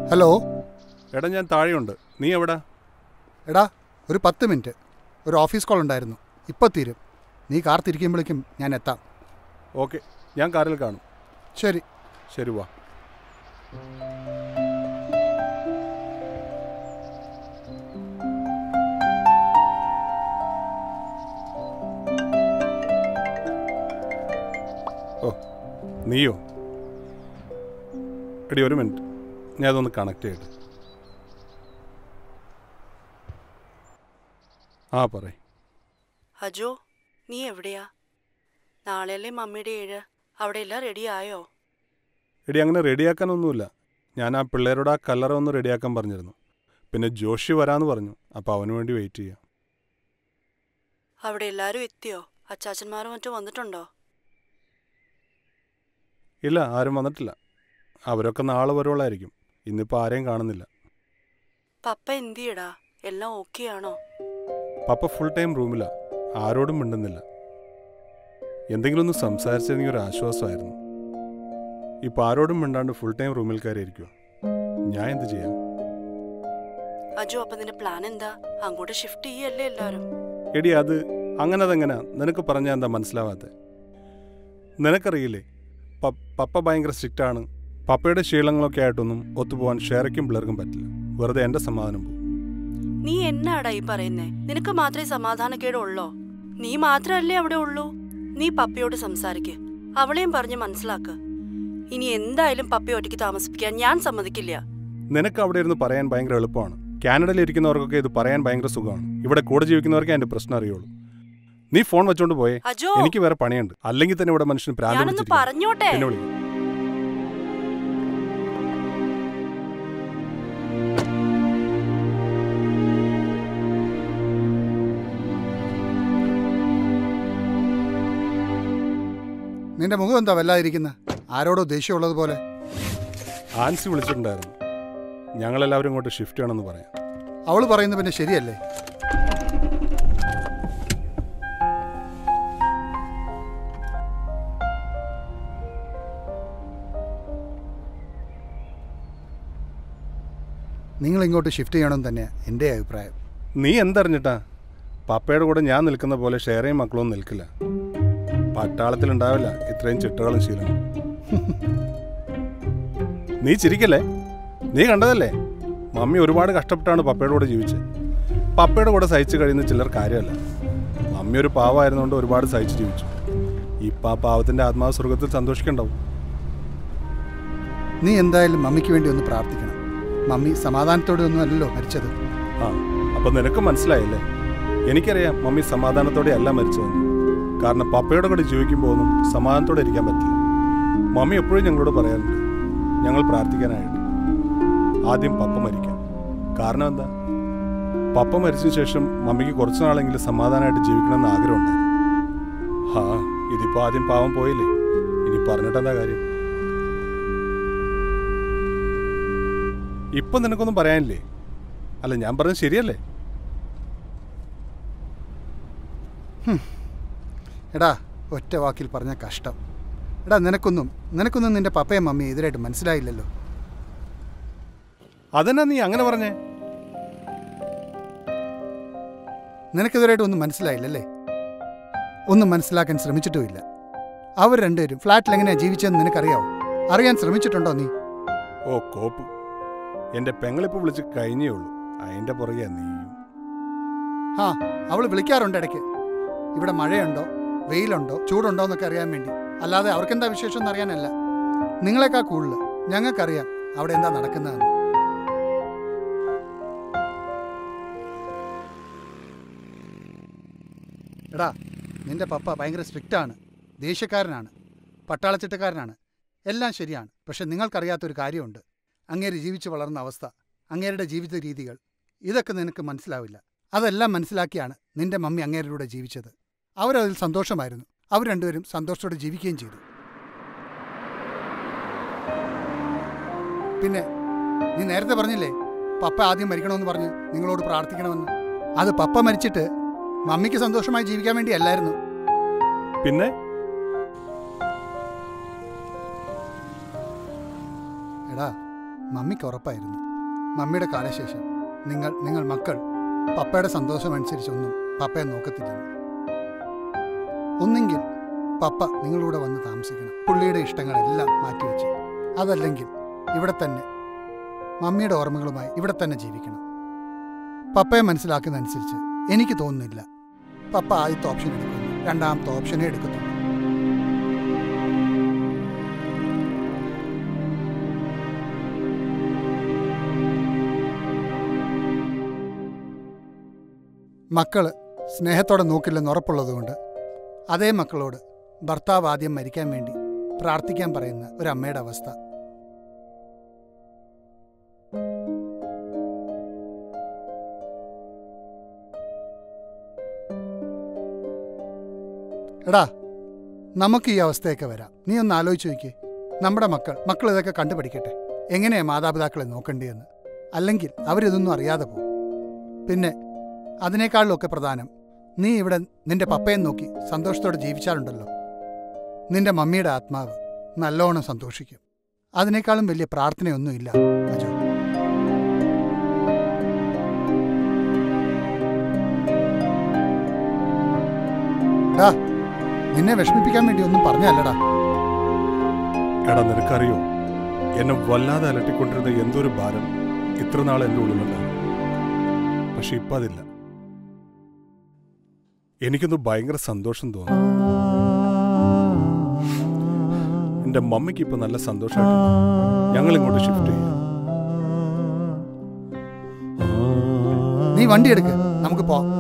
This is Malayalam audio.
ഹലോ എടാ ഞാൻ താഴെയുണ്ട് നീ എവിടാ എടാ ഒരു പത്ത് മിനിറ്റ് ഒരു ഓഫീസ് കോൾ ഉണ്ടായിരുന്നു ഇപ്പോൾ തീരും നീ കാർ തിരിക്കുമ്പോഴേക്കും ഞാൻ എത്താം ഓക്കെ ഞാൻ കാറിൽ കാണും ശരി ശരി വാ ഓ നീയോ എടി ഒരു മിനിറ്റ് ഞാൻ അതൊന്ന് കണക്ട് ചെയ്യട്ടെ ആ പറയ് അജോ നീ എവിടെയാ നാളെയല്ലേ മമ്മിയുടെ ഏഴ് അവിടെ എല്ലാം റെഡി ആയോ എടി അങ്ങനെ റെഡിയാക്കാനൊന്നുമില്ല ഞാൻ ആ പിള്ളേരോട് ആ കല്ലറ ഒന്ന് റെഡിയാക്കാൻ പറഞ്ഞിരുന്നു പിന്നെ ജോഷി വരാന്ന് പറഞ്ഞു അപ്പോൾ അവന് വേണ്ടി വെയിറ്റ് ചെയ്യാം അവിടെ എല്ലാരും എത്തിയോ അച്ചാച്ചന്മാരും മറ്റും വന്നിട്ടുണ്ടോ ഇല്ല ആരും വന്നിട്ടില്ല അവരൊക്കെ നാളെ വരുവോളായിരിക്കും ഇന്നിപ്പോൾ ആരെയും കാണുന്നില്ല പപ്പ എന്തിയടാ എല്ലാം ഓക്കെ ആണോ പപ്പ ഫുൾ ടൈം റൂമിലാ ആരോടും മിണ്ടുന്നില്ല എന്തെങ്കിലും ഒന്ന് സംസാരിച്ചതെങ്കിൽ ഒരു ആശ്വാസമായിരുന്നു ഇപ്പം ആരോടും മിണ്ടാണ്ട് ഫുൾ ടൈം റൂമിൽ കയറിയിരിക്കുക ഞാൻ എന്ത് ചെയ്യാം അജോ അപ്പൊ നിന്റെ പ്ലാൻ എന്താ അങ്ങോട്ട് ഷിഫ്റ്റ് ചെയ്യല്ലേ എല്ലാരും എടി അത് അങ്ങനെ അതെങ്ങനെ നിനക്ക് പറഞ്ഞാൽ എന്താ മനസ്സിലാവാത്തെ നിനക്കറിയില്ലേ പ- പപ്പ ഭയങ്കര സ്ട്രിക്റ്റ് ആണ് പപ്പയുടെ ശീലങ്ങളൊക്കെ ആയിട്ടൊന്നും ഒത്തുപോകാൻ ഷെയറയ്ക്കും പിള്ളേർക്കും പറ്റില്ല വെറുതെ എൻ്റെ സമാധാനം പോകും നീ എന്നാടാ ഈ പറയുന്നേ നിനക്ക് മാത്രമേ സമാധാനക്കേട് ഉള്ളോ നീ മാത്രമല്ലേ അവിടെ ഉള്ളൂ നീ പപ്പയോട് സംസാരിക്ക് അവളെയും പറഞ്ഞ് മനസ്സിലാക്ക് ഇനി എന്തായാലും പപ്പയെ ഒറ്റയ്ക്ക് താമസിപ്പിക്കാൻ ഞാൻ സമ്മതിക്കില്ല നിനക്ക് അവിടെ ഇരുന്ന് പറയാൻ ഭയങ്കര എളുപ്പമാണ് കാനഡയിൽ ഇരിക്കുന്നവർക്കൊക്കെ ഇത് പറയാൻ ഭയങ്കര സുഖമാണ് ഇവിടെ കൂടെ ജീവിക്കുന്നവർക്കേ അതിന്റെ പ്രശ്നം അറിയുള്ളൂ നീ ഫോൺ വെച്ചോണ്ട് പോയേ അജോ എനിക്ക് വേറെ പണിയുണ്ട് അല്ലെങ്കിൽ തന്നെ ഇവിടെ മനുഷ്യന് പ്രാന്ത് ഞാനൊന്ന് പിടിച്ചിരിക്കുന്നു. പറഞ്ഞോട്ടെ പിന്നെ വിളിക്കും നിന്റെ മുഖം എന്താ വല്ലാതിരിക്കുന്നത് ആരോടോ ദേഷ്യമുള്ളതുപോലെ ആൻസി വിളിച്ചിട്ടുണ്ടായിരുന്നു ഞങ്ങളെല്ലാവരും ഇങ്ങോട്ട് ഷിഫ്റ്റ് ചെയ്യണമെന്ന് പറയാം അവൾ പറയുന്നത് പിന്നെ ശരിയല്ലേ നിങ്ങൾ ഇങ്ങോട്ട് ഷിഫ്റ്റ് ചെയ്യണമെന്ന് തന്നെയാണ് എൻ്റെ അഭിപ്രായം നീ എന്തറിഞ്ഞിട്ടാ പപ്പയുടെ കൂടെ ഞാൻ നിൽക്കുന്ന പോലെ ഷെയറയും മക്കളൊന്നും നിൽക്കില്ല പട്ടാളത്തിലുണ്ടാവില്ല ഇത്രയും ചിട്ടകളും ശീലങ്ങളും നീ ചിരിക്കല്ലേ നീ കണ്ടതല്ലേ മമ്മി ഒരുപാട് കഷ്ടപ്പെട്ടാണ് പപ്പയുടെ കൂടെ ജീവിച്ചത് പപ്പയുടെ കൂടെ സഹിച്ചു കഴിയുന്ന ചിലർ കാര്യമല്ല മമ്മി ഒരു പാവമായിരുന്നുകൊണ്ട് ഒരുപാട് സഹിച്ചു ജീവിച്ചു ഇപ്പം ആ പാവത്തിൻ്റെ ആത്മാവ് സ്വർഗത്തിൽ സന്തോഷിക്കണ്ടാവും നീ എന്തായാലും മമ്മിക്ക് വേണ്ടി ഒന്ന് പ്രാർത്ഥിക്കണം മമ്മി സമാധാനത്തോടെ ഒന്നും അല്ലല്ലോ മരിച്ചത് ആ അപ്പം നിനക്ക് മനസ്സിലായില്ലേ എനിക്കറിയാം മമ്മി സമാധാനത്തോടെ അല്ല മരിച്ചതെന്ന് കാരണം പപ്പയുടെ കൂടെ ജീവിക്കുമ്പോൾ ഒന്നും സമാധാനത്തോടെ ഇരിക്കാൻ പറ്റില്ല മമ്മി എപ്പോഴും ഞങ്ങളോട് പറയാറുണ്ട് ഞങ്ങൾ പ്രാർത്ഥിക്കാനായിട്ട് ആദ്യം പപ്പ മരിക്കാൻ കാരണം എന്താ പപ്പ മരിച്ച ശേഷം മമ്മിക്ക് കുറച്ചു നാളെങ്കിലും സമാധാനമായിട്ട് ജീവിക്കണമെന്ന് ആഗ്രഹമുണ്ടായിരുന്നു ഹാ ഇതിപ്പോൾ ആദ്യം പാവം പോയില്ലേ ഇനി പറഞ്ഞിട്ടെന്താ കാര്യം ഇപ്പം നിനക്കൊന്നും പറയാനില്ലേ അല്ല ഞാൻ പറഞ്ഞത് ശരിയല്ലേ എടാ ഒറ്റ വാക്കിൽ പറഞ്ഞ കഷ്ടം എടാ നിനക്കൊന്നും നിനക്കൊന്നും നിന്റെ പപ്പയും മമ്മിയും എതിരായിട്ട് മനസ്സിലായില്ലല്ലോ അതെന്നാ നീ അങ്ങനെ പറഞ്ഞേ നിനക്കെതിരായിട്ട് ഒന്നും മനസ്സിലായില്ലല്ലേ ഒന്നും മനസ്സിലാക്കാൻ ശ്രമിച്ചിട്ടുമില്ല അവർ രണ്ടുപേരും ഫ്ലാറ്റിൽ എങ്ങനെയാ ജീവിച്ചതെന്ന് നിനക്കറിയാവോ അറിയാൻ ശ്രമിച്ചിട്ടുണ്ടോ നീ ഓ കോപ്പ് എന്റെ പെങ്ങളിപ്പോ വിളിച്ച് കഴിഞ്ഞേ ഉള്ളൂ അതിന്റെ പുറകെ നീയും ആ അവൾ വിളിക്കാറുണ്ട് ഇടയ്ക്ക് ഇവിടെ മഴയുണ്ടോ വെയിലുണ്ടോ ചൂടുണ്ടോ എന്നൊക്കെ അറിയാൻ വേണ്ടി അല്ലാതെ അവർക്കെന്താ വിശേഷം എന്ന് അറിയാനല്ല നിങ്ങളെക്കാൾ കൂടുതൽ ഞങ്ങൾക്കറിയാം അവിടെ എന്താ നടക്കുന്നതെന്ന് എടാ നിന്റെ പപ്പ ഭയങ്കര സ്ട്രിക്റ്റാണ് ദേഷ്യക്കാരനാണ് പട്ടാളച്ചിട്ടക്കാരനാണ് എല്ലാം ശരിയാണ് പക്ഷെ നിങ്ങൾക്കറിയാത്തൊരു കാര്യമുണ്ട് അങ്ങേര് ജീവിച്ചു വളർന്ന അവസ്ഥ അങ്ങേരുടെ ജീവിത രീതികൾ ഇതൊക്കെ നിനക്ക് മനസ്സിലാവില്ല അതെല്ലാം മനസ്സിലാക്കിയാണ് നിന്റെ മമ്മി അങ്ങേരുടെ ജീവിച്ചത് അവരതിൽ സന്തോഷമായിരുന്നു അവർ രണ്ടുപേരും സന്തോഷത്തോടെ ജീവിക്കുകയും ചെയ്തു പിന്നെ നീ നേരത്തെ പറഞ്ഞില്ലേ പപ്പ ആദ്യം മരിക്കണമെന്ന് പറഞ്ഞ് നിങ്ങളോട് പ്രാർത്ഥിക്കണമെന്ന് അത് പപ്പ മരിച്ചിട്ട് മമ്മിക്ക് സന്തോഷമായി ജീവിക്കാൻ വേണ്ടി അല്ലായിരുന്നു പിന്നെ എടാ മമ്മിക്ക് ഉറപ്പായിരുന്നു മമ്മിയുടെ കാലശേഷം നിങ്ങൾ നിങ്ങൾ മക്കൾ പപ്പയുടെ സന്തോഷമനുസരിച്ചൊന്നും പപ്പയെ നോക്കത്തില്ലെന്ന് ഒന്നെങ്കിൽ പപ്പ നിങ്ങളൂടെ വന്ന് താമസിക്കണം പുള്ളിയുടെ ഇഷ്ടങ്ങളെല്ലാം മാറ്റിവെച്ച് അതല്ലെങ്കിൽ ഇവിടെ തന്നെ മമ്മിയുടെ ഓർമ്മകളുമായി ഇവിടെ തന്നെ ജീവിക്കണം പപ്പയെ മനസ്സിലാക്കുന്നതനുസരിച്ച് എനിക്ക് തോന്നുന്നില്ല പപ്പ ആദ്യത്തെ ഓപ്ഷൻ എടുക്കുന്നു രണ്ടാമത്തെ ഓപ്ഷനേ എടുക്കത്തുള്ളൂ മക്കള് സ്നേഹത്തോടെ നോക്കില്ലെന്ന് ഉറപ്പുള്ളതുകൊണ്ട് അതേ മക്കളോട് ഭർത്താവ് ആദ്യം മരിക്കാൻ വേണ്ടി പ്രാർത്ഥിക്കാൻ പറയുന്ന ഒരു അമ്മയുടെ അവസ്ഥ എടാ നമുക്ക് ഈ അവസ്ഥയൊക്കെ വരാം നീ ഒന്ന് ആലോചിച്ച് നോക്കിയേ നമ്മുടെ മക്കൾ മക്കൾ ഇതൊക്കെ കണ്ടുപഠിക്കട്ടെ എങ്ങനെയാ മാതാപിതാക്കളെ നോക്കേണ്ടതെന്ന് അല്ലെങ്കിൽ അവരിതൊന്നും അറിയാതെ പോകും പിന്നെ അതിനേക്കാളിലൊക്കെ പ്രധാനം നീ ഇവിടെ നിന്റെ പപ്പയെ നോക്കി സന്തോഷത്തോടെ ജീവിച്ചാലുണ്ടല്ലോ നിന്റെ മമ്മിയുടെ ആത്മാവ് നല്ലോണം സന്തോഷിക്കും അതിനേക്കാളും വലിയ പ്രാർത്ഥനയൊന്നുമില്ല അജോ ഡാ നിന്നെ വിഷമിപ്പിക്കാൻ വേണ്ടി ഒന്നും പറഞ്ഞല്ലടാ എടാ നിനക്കറിയോ എന്നെ വല്ലാതെ അലട്ടിക്കൊണ്ടിരുന്ന എന്തൊരു ഭാരം ഇത്ര നാൾ എൻ്റെ ഉള്ളിലുണ്ടായിരുന്നു പക്ഷെ ഇപ്പം അതില്ല എനിക്കൊന്ന് ഭയങ്കര സന്തോഷം തോന്നുന്നു എൻ്റെ മമ്മിക്ക് ഇപ്പം നല്ല സന്തോഷമായിട്ടുണ്ട് ഞങ്ങൾ ഇങ്ങോട്ട് ഷിഫ്റ്റ് ചെയ്യാം നീ വണ്ടി എടുക്ക് നമുക്ക് പോവാം